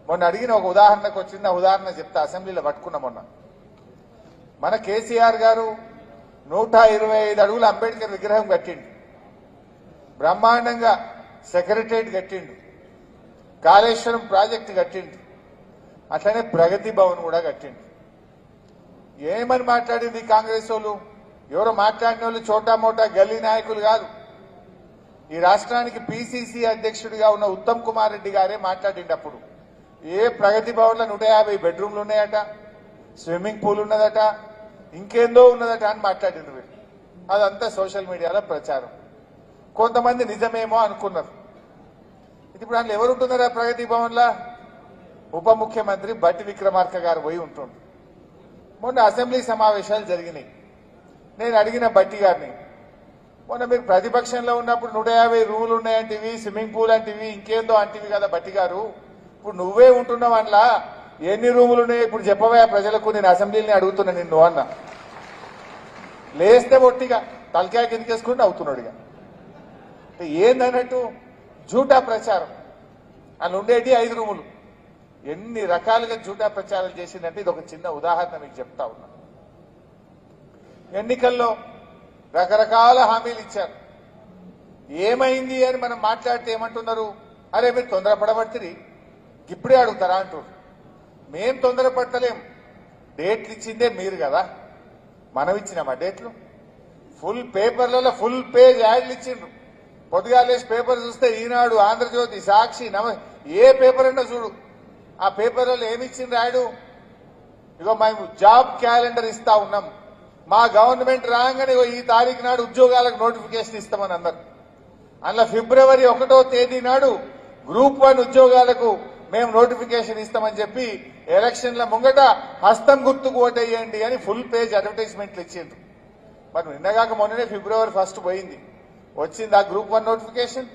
మొన్న అడిగిన ఒక ఉదాహరణకు వచ్చింది ఆ ఉదాహరణ చెప్తా అసెంబ్లీలో పట్టుకున్నా మొన్న మన కేసీఆర్ గారు నూట ఇరవై ఐదు అడుగుల అంబేద్కర్ విగ్రహం కట్టిండు బ్రహ్మాండంగా సెక్రటరియట్ కట్టిండు కాళేశ్వరం ప్రాజెక్టు కట్టిండు అట్లనే ప్రగతి భవన్ కూడా కట్టిండు ఏమని మాట్లాడింది కాంగ్రెస్ వాళ్ళు ఎవరో మాట్లాడిన వాళ్ళు చోటా మోటా గల్లీ నాయకులు కాదు ఈ రాష్ట్రానికి పిసిసి అధ్యక్షుడిగా ఉన్న ఉత్తమ్ కుమార్ రెడ్డి గారే మాట్లాడిండు అప్పుడు ఏ ప్రగతి భవన్లో నూట యాభై బెడ్రూమ్లు ఉన్నాయట స్విమ్మింగ్ పూల్ ఉన్నదట ఇంకేందో ఉన్నదట అని మాట్లాడిండు వీళ్ళు అదంతా సోషల్ మీడియాలో ప్రచారం కొంతమంది నిజమేమో అనుకున్నారు ఇది ఇప్పుడు అందులో ఎవరు ఉంటున్నారా ప్రగతి భవన్లా ఉప ముఖ్యమంత్రి బట్టి విక్రమార్క గారు పోయి ఉంటుండ్రు మొన్న అసెంబ్లీ సమావేశాలు జరిగినాయి నేను అడిగిన బట్టి గారిని మొన్న మీరు ప్రతిపక్షంలో ఉన్నప్పుడు నూట యాభై రూములు ఉన్నాయంటివి స్విమ్మింగ్ పూల్ అంటివి ఇంకేందో అంటివి కదా బట్టి గారు ఇప్పుడు నువ్వే ఉంటున్నావు అందులో ఎన్ని రూములు ఉన్నాయి ఇప్పుడు చెప్పవా ప్రజలకు నేను అసెంబ్లీని అడుగుతున్నా నిన్ను అన్న లేస్తే ఒట్టిగా తలకాయ కిందకేసుకుంటూ అవుతున్నాడు ఇక అంటే ఏందన్నట్టు జూటా ప్రచారం అందులో ఉండేటి ఐదు రూములు ఎన్ని రకాలుగా జూటా ప్రచారం చేసిందంటే ఇది ఒక చిన్న ఉదాహరణ మీకు చెప్తా ఉన్నా ఎన్నికల్లో రకరకాల హామీలు ఇచ్చారు ఏమైంది అని మనం మాట్లాడితే ఏమంటున్నారు అరే మీరు తొందరపడబడుతుంది ఇప్పుడే అడుగుతారా అంటారు మేం తొందరపడతలేం డేట్లు ఇచ్చిందే మీరు కదా మనం ఇచ్చినామా డేట్లు ఫుల్ పేపర్లలో ఫుల్ పేజ్ యాడ్లు ఇచ్చిండ్రు పొద్దుగాలేసి పేపర్ చూస్తే ఈనాడు ఆంధ్రజ్యోతి సాక్షి నవ ఏ పేపర్ అన్నా చూడు ఆ పేపర్లలో ఏమి ఇచ్చిండ్రు యాడు ఇగో మేము జాబ్ క్యాలెండర్ ఇస్తా ఉన్నాం మా గవర్నమెంట్ రాగానే ఇగో ఈ తారీఖు నాడు ఉద్యోగాలకు నోటిఫికేషన్ ఇస్తామని అన్నారు అందులో ఫిబ్రవరి ఒకటో తేదీ నాడు గ్రూప్ వన్ ఉద్యోగాలకు మేము నోటిఫికేషన్ ఇస్తామని చెప్పి ఎలక్షన్ల ముంగట హస్తం గుర్తుకు ఓటేయండి అని ఫుల్ పేజ్ అడ్వర్టైజ్మెంట్లు ఇచ్చిండ్రు మరి నిన్నగాక మొన్ననే ఫిబ్రవరి ఫస్ట్ పోయింది వచ్చింది ఆ గ్రూప్ వన్ నోటిఫికేషన్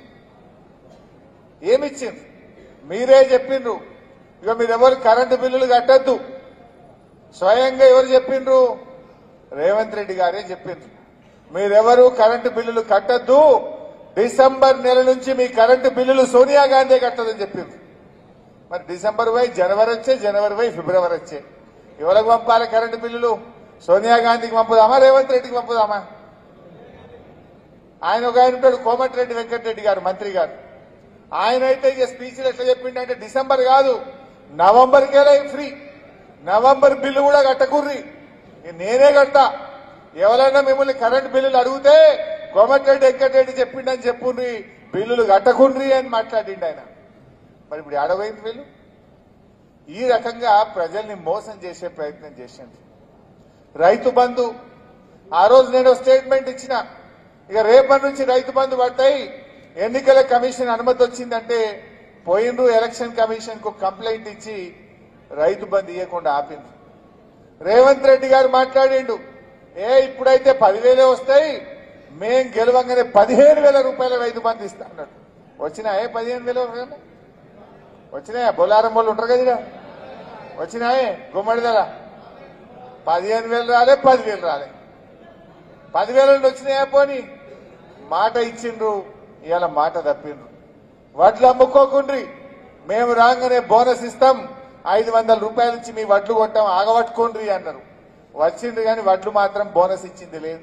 ఏమిచ్చింది మీరే చెప్పిండ్రు ఇక మీరెవరు కరెంటు బిల్లులు కట్టద్దు స్వయంగా ఎవరు చెప్పిండ్రు రేవంత్ రెడ్డి గారే చెప్పిండ్రు మీరెవరు కరెంటు బిల్లులు కట్టద్దు డిసెంబర్ నెల నుంచి మీ కరెంటు బిల్లులు సోనియా గాంధీ కట్టదని చెప్పిండ్రు మరి డిసెంబర్ వై జనవరి వచ్చే జనవరి వై ఫిబ్రవరి వచ్చే ఎవరికి పంపాలి కరెంటు బిల్లులు సోనియా గాంధీకి పంపుదామా రేవంత్ రెడ్డికి పంపుదామా ఆయన ఒక ఆయన ఉంటాడు కోమటిరెడ్డి వెంకటరెడ్డి గారు మంత్రి గారు ఆయన అయితే ఇక స్పీచ్లు ఎట్లా చెప్పిండంటే డిసెంబర్ కాదు నవంబర్కేలా ఫ్రీ నవంబర్ బిల్లు కూడా కట్టకుర్రి ఇక నేనే కడతా ఎవరైనా మిమ్మల్ని కరెంట్ బిల్లులు అడిగితే కోమటిరెడ్డి వెంకటరెడ్డి చెప్పిండని చెప్పుండ్రి బిల్లులు కట్టకుండ్రి అని మాట్లాడిండు ఆయన మరి ఇప్పుడు ఆడబోయింది వీళ్ళు ఈ రకంగా ప్రజల్ని మోసం చేసే ప్రయత్నం చేసింది రైతు బంధు ఆ రోజు నేను స్టేట్మెంట్ ఇచ్చిన ఇక రేపటి నుంచి రైతు బంధు పడతాయి ఎన్నికల కమిషన్ అనుమతి వచ్చిందంటే పోయిండ్రు ఎలక్షన్ కమిషన్ కు కంప్లైంట్ ఇచ్చి రైతు బంధు ఇవ్వకుండా ఆపిండ్రు రేవంత్ రెడ్డి గారు మాట్లాడిండు ఏ ఇప్పుడైతే పదివేలే వస్తాయి మేం గెలవంగానే పదిహేను వేల రూపాయల రైతు బంధు ఇస్తా అన్నాడు వచ్చినాయే పదిహేను వేల రూపాయలు? వచ్చినాయా బొలారం వాళ్ళు ఉంటారు కదా ఈడ? వచ్చినాయే గుమ్మడిదల పదిహేను వేలు రాలే పదివేలు రాలే పదివేల నుండి వచ్చినాయా పోని మాట ఇచ్చిండ్రు ఇవాళ మాట తప్పిండ్రు వడ్లు అమ్ముకోకుండ్రి మేము రాగానే బోనస్ ఇస్తాం ఐదు వందల రూపాయల నుంచి మీ వడ్లు కొట్టాం ఆగబట్టుకోండ్రి అన్నారు వచ్చిండ్రు కానీ వడ్లు మాత్రం బోనస్ ఇచ్చింది లేదు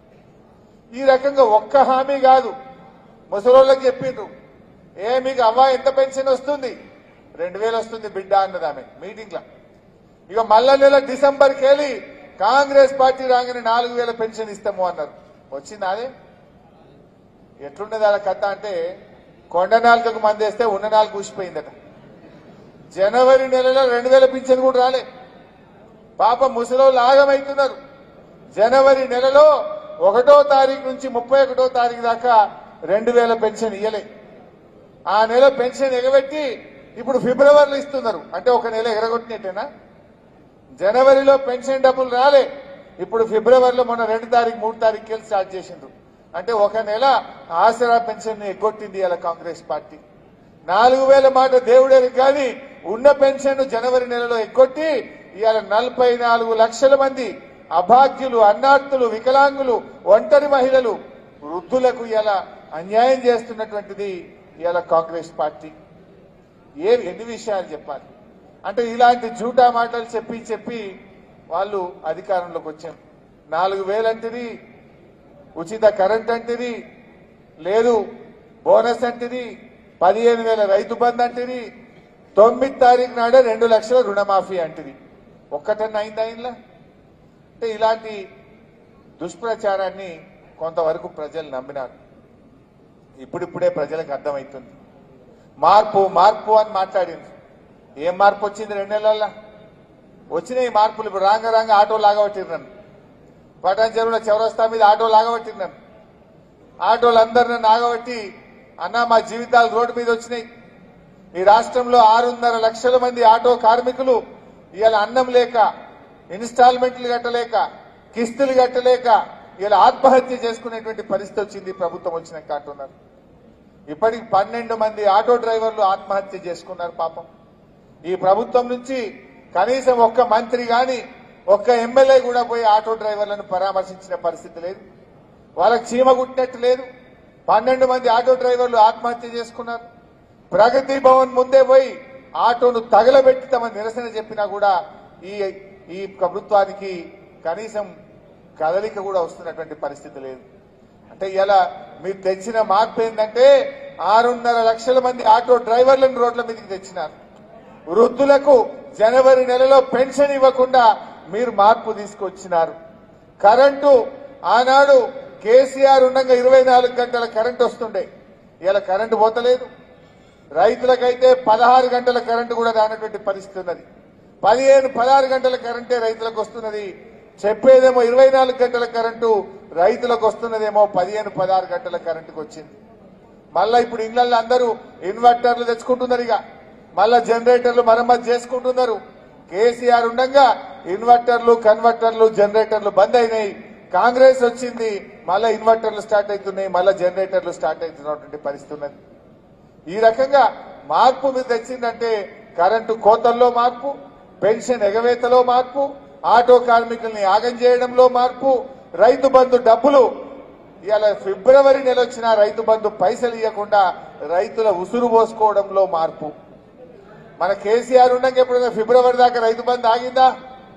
ఈ రకంగా ఒక్క హామీ కాదు ముసలోళ్ళకి చెప్పిండ్రు ఏ మీకు అవ్వ ఎంత పెన్షన్ వస్తుంది రెండు వేలు వస్తుంది బిడ్డ అన్నది ఆమె మీటింగ్ లో ఇక మళ్ళా నెల డిసెంబర్కి వెళ్ళి కాంగ్రెస్ పార్టీ రాగానే నాలుగు వేల పెన్షన్ ఇస్తాము అన్నారు వచ్చిందా అదే ఎట్లున్నది అలా కథ అంటే కొండ నాలుగుకు మందేస్తే ఉన్న నాలుగు ఊసిపోయిందట జనవరి నెలలో రెండు వేల పింఛన్ కూడా రాలే పాప ముసలోళ్ళు ఆగమవుతున్నారు జనవరి నెలలో ఒకటో తారీఖు నుంచి ముప్పై ఒకటో తారీఖు దాకా రెండు వేల పెన్షన్ ఇయ్యలే ఆ నెల పెన్షన్ ఎగబెట్టి ఇప్పుడు ఫిబ్రవరిలో ఇస్తున్నారు అంటే ఒక నెల ఎగరగొట్టినట్టేనా జనవరిలో పెన్షన్ డబ్బులు రాలే ఇప్పుడు ఫిబ్రవరిలో మొన్న రెండు తారీఖు మూడు తారీఖుకి వెళ్ళి స్టార్ట్ చేసిండ్రు అంటే ఒక నెల ఆసరా పెన్షన్ ఎగ్గొట్టింది ఇలా కాంగ్రెస్ పార్టీ నాలుగు వేల మాట దేవుడేరు కానీ ఉన్న పెన్షన్ జనవరి నెలలో ఎగ్గొట్టి ఇవాళ నలభై నాలుగు లక్షల మంది అభాగ్యులు అన్నార్థులు వికలాంగులు ఒంటరి మహిళలు వృద్ధులకు ఇలా అన్యాయం చేస్తున్నటువంటిది ఇవాళ కాంగ్రెస్ పార్టీ ఏ ఎన్ని విషయాలు చెప్పాలి అంటే ఇలాంటి జూటా మాటలు చెప్పి చెప్పి వాళ్ళు అధికారంలోకి వచ్చారు నాలుగు వేలంటిది ఉచిత కరెంట్ అంటిది లేదు బోనస్ అంటిది పదిహేను వేల రైతు బంధు అంటిది తొమ్మిది తారీఖు నాడే రెండు లక్షల రుణమాఫీ అంటిది ఒక్కటన్నా అయిందా ఇంట్లో అంటే ఇలాంటి దుష్ప్రచారాన్ని కొంతవరకు ప్రజలు నమ్మినారు ఇప్పుడిప్పుడే ప్రజలకు అర్థమవుతుంది మార్పు మార్పు అని మాట్లాడింది ఏం మార్పు వచ్చింది రెండు నెలల్లో వచ్చినాయి మార్పులు ఇప్పుడు రాంగ రాంగ ఆటో లాగబట్టిర్రను పటాన్ చెరువుల చౌరస్తా మీద ఆటో లాగబట్టిర్రను ఆటోలు అందరు నన్ను ఆగబట్టి అన్నా మా జీవితాలు రోడ్డు మీద వచ్చినాయి ఈ రాష్ట్రంలో ఆరున్నర లక్షల మంది ఆటో కార్మికులు ఇవాళ అన్నం లేక ఇన్స్టాల్మెంట్లు కట్టలేక కిస్తులు కట్టలేక ఇలా ఆత్మహత్య చేసుకునేటువంటి పరిస్థితి వచ్చింది ప్రభుత్వం వచ్చినాక అంటున్నారు ఇప్పటికి పన్నెండు మంది ఆటో డ్రైవర్లు ఆత్మహత్య చేసుకున్నారు పాపం ఈ ప్రభుత్వం నుంచి కనీసం ఒక్క మంత్రి గాని ఒక్క ఎమ్మెల్యే కూడా పోయి ఆటో డ్రైవర్లను పరామర్శించిన పరిస్థితి లేదు వాళ్ళకి చీమ కుట్టినట్టు లేదు పన్నెండు మంది ఆటో డ్రైవర్లు ఆత్మహత్య చేసుకున్నారు ప్రగతి భవన్ ముందే పోయి ఆటోను తగలబెట్టి తమ నిరసన చెప్పినా కూడా ఈ ఈ ప్రభుత్వానికి కనీసం కదలిక కూడా వస్తున్నటువంటి పరిస్థితి లేదు అంటే ఇలా మీరు తెచ్చిన మార్పు ఏంటంటే ఆరున్నర లక్షల మంది ఆటో డ్రైవర్లను రోడ్ల మీదకి తెచ్చినారు వృద్ధులకు జనవరి నెలలో పెన్షన్ ఇవ్వకుండా మీరు మార్పు తీసుకొచ్చినారు కరెంటు ఆనాడు కేసీఆర్ ఉండగా ఇరవై నాలుగు గంటల కరెంటు వస్తుండే ఇలా కరెంటు పోతలేదు రైతులకైతే పదహారు గంటల కరెంటు కూడా రానటువంటి పరిస్థితి ఉన్నది పదిహేను పదహారు గంటల కరెంటే రైతులకు వస్తున్నది చెప్పేదేమో ఇరవై నాలుగు గంటల కరెంటు రైతులకు వస్తున్నదేమో పదిహేను పదహారు గంటల కరెంటుకు వచ్చింది మళ్ళా ఇప్పుడు ఇళ్లలో అందరూ ఇన్వర్టర్లు తెచ్చుకుంటున్నారు ఇక మళ్ళా జనరేటర్లు మరమ్మతు చేసుకుంటున్నారు కేసీఆర్ ఉండగా ఇన్వర్టర్లు కన్వర్టర్లు జనరేటర్లు బంద్ అయినాయి కాంగ్రెస్ వచ్చింది మళ్ళా ఇన్వర్టర్లు స్టార్ట్ అవుతున్నాయి మళ్ళా జనరేటర్లు స్టార్ట్ అవుతున్నటువంటి పరిస్థితి ఉన్నది ఈ రకంగా మార్పు మీరు తెచ్చిందంటే కరెంటు కోతల్లో మార్పు పెన్షన్ ఎగవేతలో మార్పు ఆటో కార్మికుల్ని ఆగం చేయడంలో మార్పు రైతు బంధు డబ్బులు ఇవాళ ఫిబ్రవరి నెల వచ్చిన రైతు బంధు పైసలు ఇవ్వకుండా రైతుల ఉసురు పోసుకోవడంలో మార్పు మన కేసీఆర్ ఉండగా ఎప్పుడైనా ఫిబ్రవరి దాకా రైతు బంధు ఆగిందా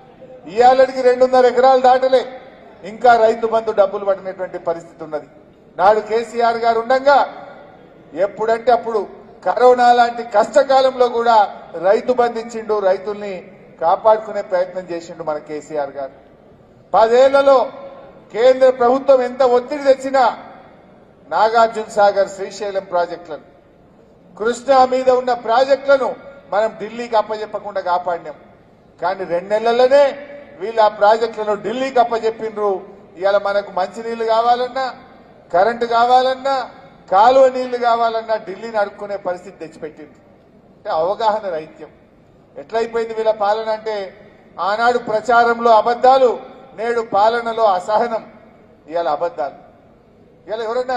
ఇవాళకి రెండున్నర ఎకరాలు దాటలే ఇంకా రైతు బంధు డబ్బులు పడినటువంటి పరిస్థితి ఉన్నది నాడు కేసీఆర్ గారు ఉండగా ఎప్పుడంటే అప్పుడు కరోనా లాంటి కష్టకాలంలో కూడా రైతు బంధించిండు రైతుల్ని కాపాడుకునే ప్రయత్నం చేసిండు మన కేసీఆర్ గారు పదేళ్లలో కేంద్ర ప్రభుత్వం ఎంత ఒత్తిడి తెచ్చినా నాగార్జున సాగర్ శ్రీశైలం ప్రాజెక్టులను కృష్ణా మీద ఉన్న ప్రాజెక్టులను మనం ఢిల్లీకి అప్పచెప్పకుండా కాపాడినాం కానీ రెండు నెలల్లోనే వీళ్ళు ఆ ప్రాజెక్టులను ఢిల్లీకి అప్పచెప్పిండ్రు ఇవాళ మనకు మంచినీళ్లు కావాలన్నా కరెంటు కావాలన్నా కాలువ నీళ్లు కావాలన్నా ఢిల్లీని అడుక్కునే పరిస్థితి తెచ్చిపెట్టింది అంటే అవగాహన రైత్యం ఎట్లయిపోయింది వీళ్ళ పాలన అంటే ఆనాడు ప్రచారంలో అబద్దాలు నేడు పాలనలో అసహనం ఇవాళ అబద్దాలు ఇవాళ ఎవరన్నా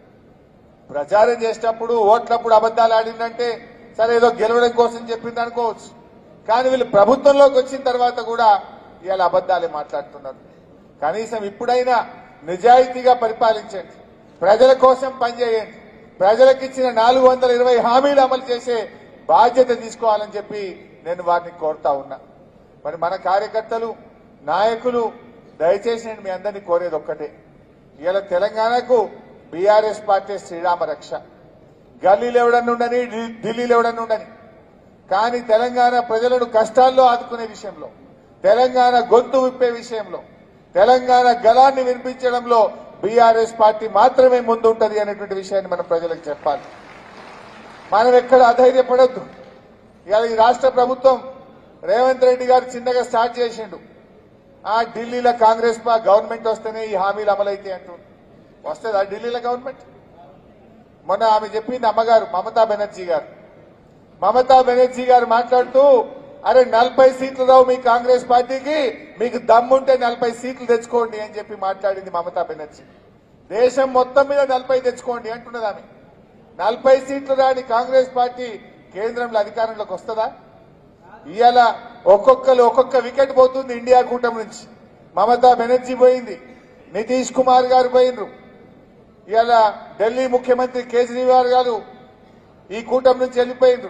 ప్రచారం చేసేటప్పుడు ఓట్లప్పుడు అబద్దాలు ఆడిందంటే సరే ఏదో గెలవడం కోసం చెప్పింది అనుకోవచ్చు కానీ వీళ్ళు ప్రభుత్వంలోకి వచ్చిన తర్వాత కూడా ఇవాళ అబద్దాలే మాట్లాడుతున్నారు కనీసం ఇప్పుడైనా నిజాయితీగా పరిపాలించండి ప్రజల కోసం పనిచేయండి ప్రజలకు ఇచ్చిన నాలుగు వందల ఇరవై హామీలు అమలు చేసే బాధ్యత తీసుకోవాలని చెప్పి నేను వారిని కోరుతా ఉన్నా మరి మన కార్యకర్తలు నాయకులు దయచేసి నేను మీ అందరినీ కోరేది ఒక్కటే ఇవాళ తెలంగాణకు బీఆర్ఎస్ పార్టీ శ్రీరామ రక్ష గల్లీలు ఎవడన్నా ఉండని ఢి- ఢిల్లీలో ఎవడన్నా ఉండని కానీ తెలంగాణ ప్రజలను కష్టాల్లో ఆదుకునే విషయంలో తెలంగాణ గొంతు విప్పే విషయంలో తెలంగాణ గలాన్ని వినిపించడంలో బీఆర్ఎస్ పార్టీ మాత్రమే ముందు ఉంటది అనేటువంటి విషయాన్ని మనం ప్రజలకు చెప్పాలి మనం ఎక్కడ అధైర్యపడొద్దు ఇవాళ ఈ రాష్ట్ర ప్రభుత్వం రేవంత్ రెడ్డి గారు చిన్నగా స్టార్ట్ చేసిండు ఆ ఢిల్లీలో కాంగ్రెస్ పా గవర్నమెంట్ వస్తేనే ఈ హామీలు అమలైతాయి అంటూ వస్తుందా ఢిల్లీలో గవర్నమెంట్ మొన్న ఆమె చెప్పింది అమ్మగారు మమతా బెనర్జీ గారు మమతా బెనర్జీ గారు మాట్లాడుతూ అరే నలభై సీట్లు రావు మీ కాంగ్రెస్ పార్టీకి మీకు దమ్ముంటే నలభై సీట్లు తెచ్చుకోండి అని చెప్పి మాట్లాడింది మమతా బెనర్జీ దేశం మొత్తం మీద నలభై తెచ్చుకోండి అంటున్నది ఆమె నలభై సీట్లు రాని కాంగ్రెస్ పార్టీ కేంద్రంలో అధికారంలోకి వస్తుందా ఇవాళ ఒక్కొక్కరు ఒక్కొక్క వికెట్ పోతుంది ఇండియా కూటమి నుంచి మమతా బెనర్జీ పోయింది నితీష్ కుమార్ గారు పోయినరు ఇవాళ ఢిల్లీ ముఖ్యమంత్రి కేజ్రీవాల్ గారు ఈ కూటమి నుంచి వెళ్ళిపోయిండ్రు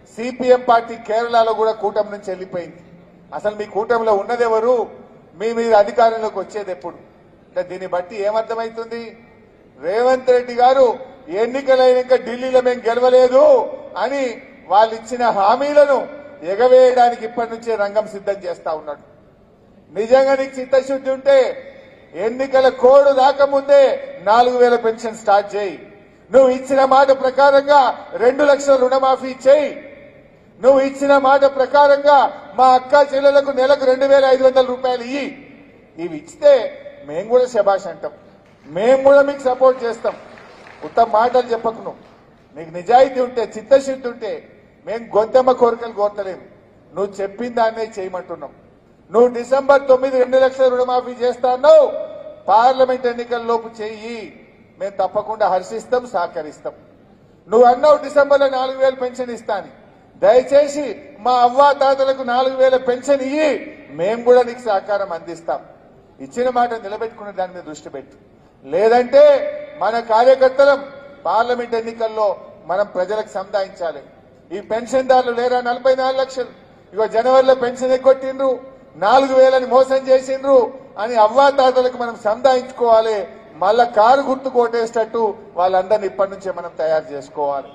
సిపిఎం పార్టీ కేరళలో కూడా కూటమి నుంచి వెళ్ళిపోయింది అసలు మీ కూటమిలో ఉన్నదెవరు మీ మీరు అధికారంలోకి వచ్చేది ఎప్పుడు అంటే దీన్ని బట్టి ఏమర్థమవుతుంది రేవంత్ రెడ్డి గారు ఎన్నికలైనాక ఢిల్లీలో మేము గెలవలేదు అని వాళ్ళు ఇచ్చిన హామీలను ఎగవేయడానికి ఇప్పటి నుంచే రంగం సిద్ధం చేస్తా ఉన్నాడు నిజంగా నీకు చిత్తశుద్ధి ఉంటే ఎన్నికల కోడ్ రాకముందే నాలుగు వేల పెన్షన్ స్టార్ట్ చేయి నువ్వు ఇచ్చిన మాట ప్రకారంగా రెండు లక్షల రుణమాఫీ చేయి నువ్వు ఇచ్చిన మాట ప్రకారంగా మా అక్క చెల్లెలకు నెలకు రెండు వేల ఐదు వందల రూపాయలు ఇయ్యి ఇవి ఇస్తే మేము కూడా శబాష్ అంటాం మేము కూడా మీకు సపోర్ట్ చేస్తాం ఉత్తమ మాటలు చెప్పకు నువ్వు నీకు నిజాయితీ ఉంటే చిత్తశుద్ధి ఉంటే మేము గొంతెమ్మ కోరికలు కోరతలేము నువ్వు చెప్పిన దాన్నే చేయమంటున్నాం నువ్వు డిసెంబర్ తొమ్మిది రెండు లక్షల రుణమాఫీ చేస్తాను పార్లమెంట్ ఎన్నికల్లోపు చెయ్యి మేము తప్పకుండా హర్షిస్తాం సహకరిస్తాం నువ్వు అన్నావు డిసెంబర్లో నాలుగు వేలు పెన్షన్ ఇస్తాను దయచేసి మా అవ్వా తాతలకు నాలుగు వేల పెన్షన్ ఇయ్యి మేము కూడా నీకు సహకారం అందిస్తాం ఇచ్చిన మాట నిలబెట్టుకునే దాని మీద దృష్టి పెట్టు లేదంటే మన కార్యకర్తలం పార్లమెంట్ ఎన్నికల్లో మనం ప్రజలకు సంధాయించాలి ఈ పెన్షన్దారులు లేరా నలభై నాలుగు లక్షలు ఇగో జనవరిలో పెన్షన్ ఎగ్గొట్టిండ్రు నాలుగు వేలని మోసం చేసిండ్రు అని అవ్వాతాతలకు మనం సంధాయించుకోవాలి మళ్ళా కారు గుర్తు కొట్టేటట్టు వాళ్ళందరినీ ఇప్పటి నుంచే మనం తయారు చేసుకోవాలి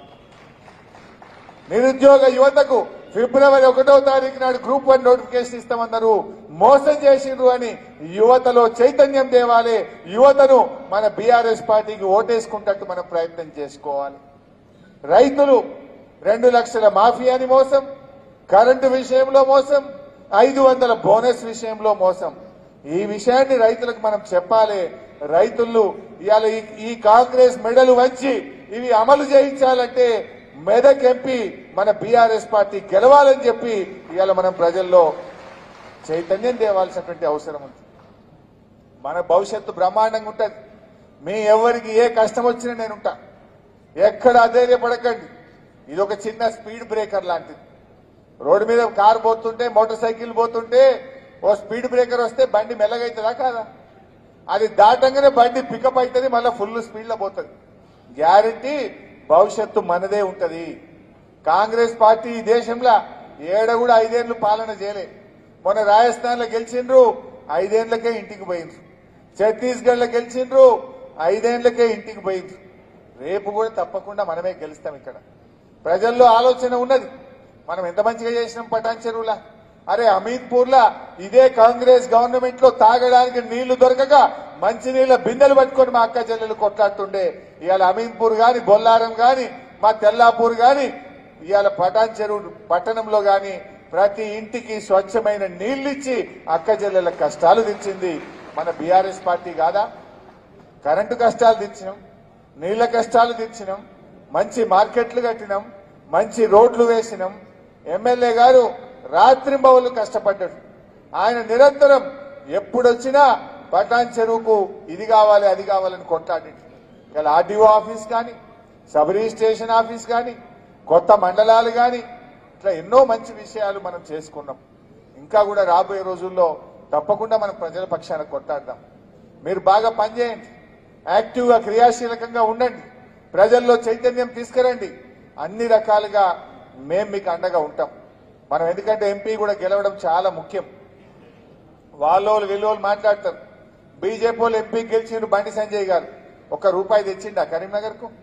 నిరుద్యోగ యువతకు ఫిబ్రవరి ఒకటో తారీఖు నాడు గ్రూప్ వన్ నోటిఫికేషన్ ఇస్తామన్నారు మోసం చేసిండ్రు అని యువతలో చైతన్యం తేవాలి యువతను మన బీఆర్ఎస్ పార్టీకి ఓటేసుకుంటట్టు మనం ప్రయత్నం చేసుకోవాలి రైతులు రెండు లక్షల మాఫీ అని మోసం కరెంటు విషయంలో మోసం ఐదు వందల బోనస్ విషయంలో మోసం ఈ విషయాన్ని రైతులకు మనం చెప్పాలి రైతులు ఇవాళ ఈ- ఈ కాంగ్రెస్ మెడలు వంచి ఇవి అమలు చేయించాలంటే మెదక్ ఎంపీ మన బీఆర్ఎస్ పార్టీ గెలవాలని చెప్పి ఇవాళ మనం ప్రజల్లో చైతన్యం తేవాల్సినటువంటి అవసరం ఉంది మన భవిష్యత్తు బ్రహ్మాండంగా ఉంటది మీ ఎవరికి ఏ కష్టం వచ్చినా నేనుంటా ఎక్కడ అధైర్యపడకండి ఇది ఒక చిన్న స్పీడ్ బ్రేకర్ లాంటిది రోడ్డు మీద కారు పోతుంటే మోటార్ సైకిల్ పోతుంటే ఓ స్పీడ్ బ్రేకర్ వస్తే బండి మెల్లగైతుందా కాదా అది దాటంగానే బండి పికప్ అవుతుంది మళ్ళీ ఫుల్ స్పీడ్ లో పోతుంది గ్యారంటీ భవిష్యత్తు మనదే ఉంటది కాంగ్రెస్ పార్టీ ఈ దేశంలో ఏడ కూడా ఐదేళ్లు పాలన చేయలే మొన్న రాజస్థాన్ లో గెలిచిండ్రు ఐదేళ్లకే ఇంటికి పోయిండ్రు ఛత్తీస్గఢ్ లో గెలిచిండ్రు ఐదేళ్లకే ఇంటికి పోయిండ్రు రేపు కూడా తప్పకుండా మనమే గెలుస్తాం ఇక్కడ ప్రజల్లో ఆలోచన ఉన్నది మనం ఎంత మంచిగా చేసినాం పటాన్ చెరువులా అరే అమీన్పూర్ లా ఇదే కాంగ్రెస్ గవర్నమెంట్ లో తాగడానికి నీళ్లు దొరకక మంచినీళ్ళ బిందెలు పట్టుకొని మా అక్క చెల్లెలు కొట్లాడుతుండే ఇవాళ అమీన్పూర్ గాని బొల్లారం గాని మా తెల్లాపూర్ గాని ఇవాళ పటాన్ చెరువు పట్టణంలో గాని ప్రతి ఇంటికి స్వచ్ఛమైన నీళ్లిచ్చి అక్క చెల్లెల కష్టాలు తెచ్చింది మన బీఆర్ఎస్ పార్టీ కాదా కరెంటు కష్టాలు తెచ్చినాం నీళ్ల కష్టాలు తెచ్చినాం మంచి మార్కెట్లు కట్టినాం మంచి రోడ్లు వేసినాం ఎమ్మెల్యే గారు రాత్రింబవలు కష్టపడ్డాడు ఆయన నిరంతరం ఎప్పుడొచ్చినా పటాన్ చెరువుకు ఇది కావాలి అది కావాలని కొట్లాడిండు ఇలా ఆర్డీఓ ఆఫీస్ కానీ సబ్ రిజిస్ట్రేషన్ ఆఫీస్ కానీ కొత్త మండలాలు కానీ ఇట్లా ఎన్నో మంచి విషయాలు మనం చేసుకున్నాం ఇంకా కూడా రాబోయే రోజుల్లో తప్పకుండా మనం ప్రజల పక్షాన కొట్లాడదాం మీరు బాగా పనిచేయండి యాక్టివ్గా క్రియాశీలకంగా ఉండండి ప్రజల్లో చైతన్యం తీసుకురండి అన్ని రకాలుగా మేం మీకు అండగా ఉంటాం మనం ఎందుకంటే ఎంపీ కూడా గెలవడం చాలా ముఖ్యం వాళ్ళోళ్ళు వీళ్ళోళ్ళు మాట్లాడతారు బీజేపీ వాళ్ళు ఎంపీ గెలిచిండ్రు బండి సంజయ్ గారు ఒక్క రూపాయి తెచ్చిండా కరీంనగర్ కు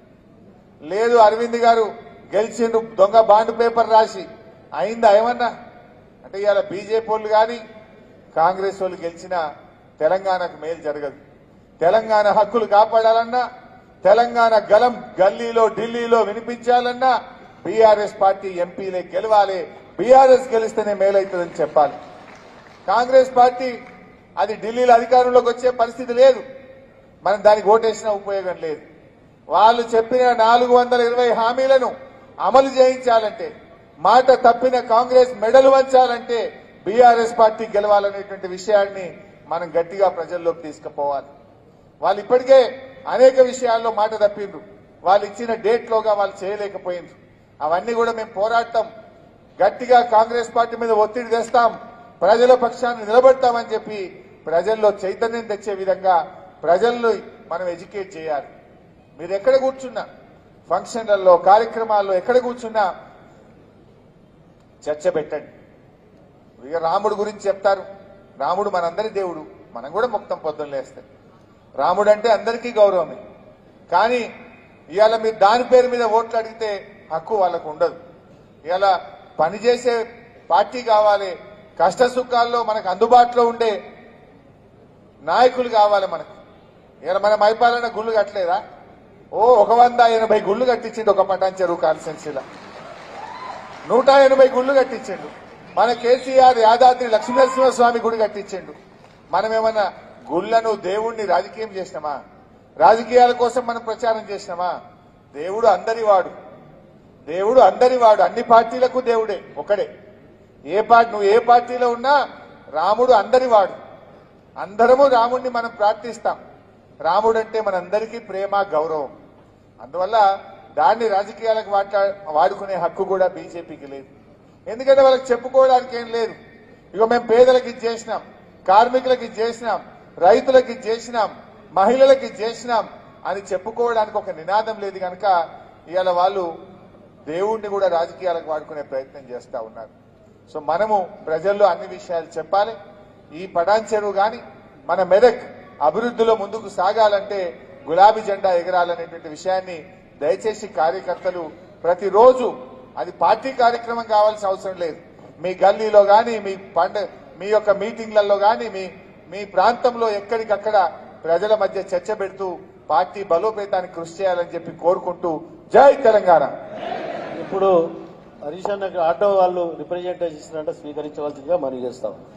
లేదు అరవింద్ గారు గెలిచిండు దొంగ బాండ్ పేపర్ రాసి అయిందా ఏమన్నా అంటే ఇవాళ బీజేపీ వాళ్ళు కానీ కాంగ్రెస్ వాళ్ళు గెలిచిన తెలంగాణకు మేలు జరగదు తెలంగాణ హక్కులు కాపాడాలన్నా తెలంగాణ గలం గల్లీలో ఢిల్లీలో వినిపించాలన్నా బీఆర్ఎస్ పార్టీ ఎంపీలే గెలవాలి బీఆర్ఎస్ గెలిస్తేనే మేలవుతుందని చెప్పాలి కాంగ్రెస్ పార్టీ అది ఢిల్లీలో అధికారంలోకి వచ్చే పరిస్థితి లేదు మనం దానికి ఓటేసిన ఉపయోగం లేదు వాళ్ళు చెప్పిన నాలుగు వందల ఇరవై హామీలను అమలు చేయించాలంటే మాట తప్పిన కాంగ్రెస్ మెడలు వంచాలంటే బీఆర్ఎస్ పార్టీ గెలవాలనేటువంటి విషయాన్ని మనం గట్టిగా ప్రజల్లోకి తీసుకుపోవాలి వాళ్ళు ఇప్పటికే అనేక విషయాల్లో మాట తప్పిండ్రు వాళ్ళు ఇచ్చిన డేట్లోగా వాళ్ళు చేయలేకపోయిండ్రు అవన్నీ కూడా మేము పోరాడతాం గట్టిగా కాంగ్రెస్ పార్టీ మీద ఒత్తిడి తెస్తాం ప్రజల పక్షాన్ని నిలబెడతామని చెప్పి ప్రజల్లో చైతన్యం తెచ్చే విధంగా ప్రజల్లో మనం ఎడ్యుకేట్ చేయాలి మీరు ఎక్కడ కూర్చున్నా ఫంక్షన్లలో కార్యక్రమాల్లో ఎక్కడ కూర్చున్నా చర్చ పెట్టండి ఇక రాముడు గురించి చెప్తారు రాముడు మనందరి దేవుడు మనం కూడా మొత్తం పొద్దున్న లేస్తాం రాముడు అంటే అందరికీ గౌరవమే కానీ ఇవాళ మీరు దాని పేరు మీద ఓట్లు అడిగితే హక్కు వాళ్ళకు ఉండదు ఇవాళ పనిచేసే పార్టీ కావాలి కష్ట సుఖాల్లో మనకు అందుబాటులో ఉండే నాయకులు కావాలి మనకు ఇవాళ మన మైపాలన గుళ్ళు కట్టలేదా ఓ ఒక వంద ఎనభై గుళ్ళు కట్టించిండు ఒక పటాన్ చెరువు కాన్స్టెన్సీలో నూట ఎనభై గుళ్ళు కట్టించిండు మన కేసీఆర్ యాదాద్రి లక్ష్మీనరసింహస్వామి గుడి కట్టించిండు మనం ఏమన్నా గుళ్ళను దేవుణ్ణి రాజకీయం చేసినామా రాజకీయాల కోసం మనం ప్రచారం చేసినామా దేవుడు అందరి వాడు దేవుడు అందరి వాడు అన్ని పార్టీలకు దేవుడే ఒకడే ఏ పార్టీ నువ్వు ఏ పార్టీలో ఉన్నా రాముడు అందరి వాడు అందరము రాముడిని మనం ప్రార్థిస్తాం రాముడు అంటే మనందరికీ ప్రేమ గౌరవం అందువల్ల దాన్ని రాజకీయాలకు వాట వాడుకునే హక్కు కూడా బీజేపీకి లేదు ఎందుకంటే వాళ్ళకి చెప్పుకోవడానికి ఏం లేదు ఇక మేము పేదలకు ఇది చేసినాం కార్మికులకి ఇది చేసినాం రైతులకి ఇది చేసినాం మహిళలకి ఇది చేసినాం అని చెప్పుకోవడానికి ఒక నినాదం లేదు కనుక ఇవాళ వాళ్ళు దేవుణ్ణి కూడా రాజకీయాలకు వాడుకునే ప్రయత్నం చేస్తా ఉన్నారు సో మనము ప్రజల్లో అన్ని విషయాలు చెప్పాలి ఈ పటాన్ చెరువు గాని మన మెదక్ అభివృద్ధిలో ముందుకు సాగాలంటే గులాబీ జెండా ఎగరాలనేటువంటి విషయాన్ని దయచేసి కార్యకర్తలు ప్రతిరోజు అది పార్టీ కార్యక్రమం కావాల్సిన అవసరం లేదు మీ గల్లీలో గాని మీ పండ మీ యొక్క మీటింగ్లలో గాని మీ మీ ప్రాంతంలో ఎక్కడికక్కడ ప్రజల మధ్య చర్చ పెడుతూ పార్టీ బలోపేతానికి కృషి చేయాలని చెప్పి కోరుకుంటూ జై తెలంగాణ ఇప్పుడు హరీష్ అన్నకి ఆటో వాళ్ళు రిప్రజెంటేషన్ ఇచ్చినట్టు స్వీకరించవలసిందిగా మనం చేస్తాం